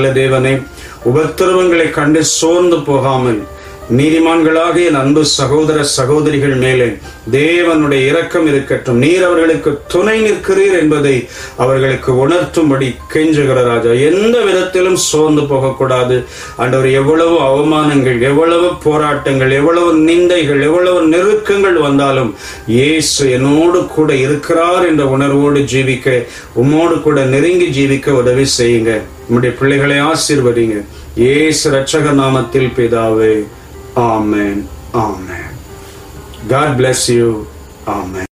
நல்ல தேவனே உபத்திரவங்களை கண்டு சோர்ந்து போகாமல் நீதிமான்களாகிய என் அன்பு சகோதர சகோதரிகள் மேலே தேவனுடைய இரக்கம் இருக்கட்டும் நீர் அவர்களுக்கு துணை நிற்கிறீர் என்பதை அவர்களுக்கு உணர்த்தும்படி கெஞ்சுகிற ராஜா எந்த விதத்திலும் சோர்ந்து போகக்கூடாது ஆண்டவர் எவ்வளவு அவமானங்கள் எவ்வளவு போராட்டங்கள் எவ்வளவு நிந்தைகள் எவ்வளவு நெருக்கங்கள் வந்தாலும் இயேசு என்னோடு கூட இருக்கிறார் என்ற உணர்வோடு ஜீவிக்க உம்மோடு கூட நெருங்கி ஜீவிக்க உதவி செய்யுங்க உம்முடைய பிள்ளைகளை ஆசீர்வதிங்க இயேசு ரட்சக நாமத்தில் பிதாவே ஆமென் ஆமென் God bless you. Amen.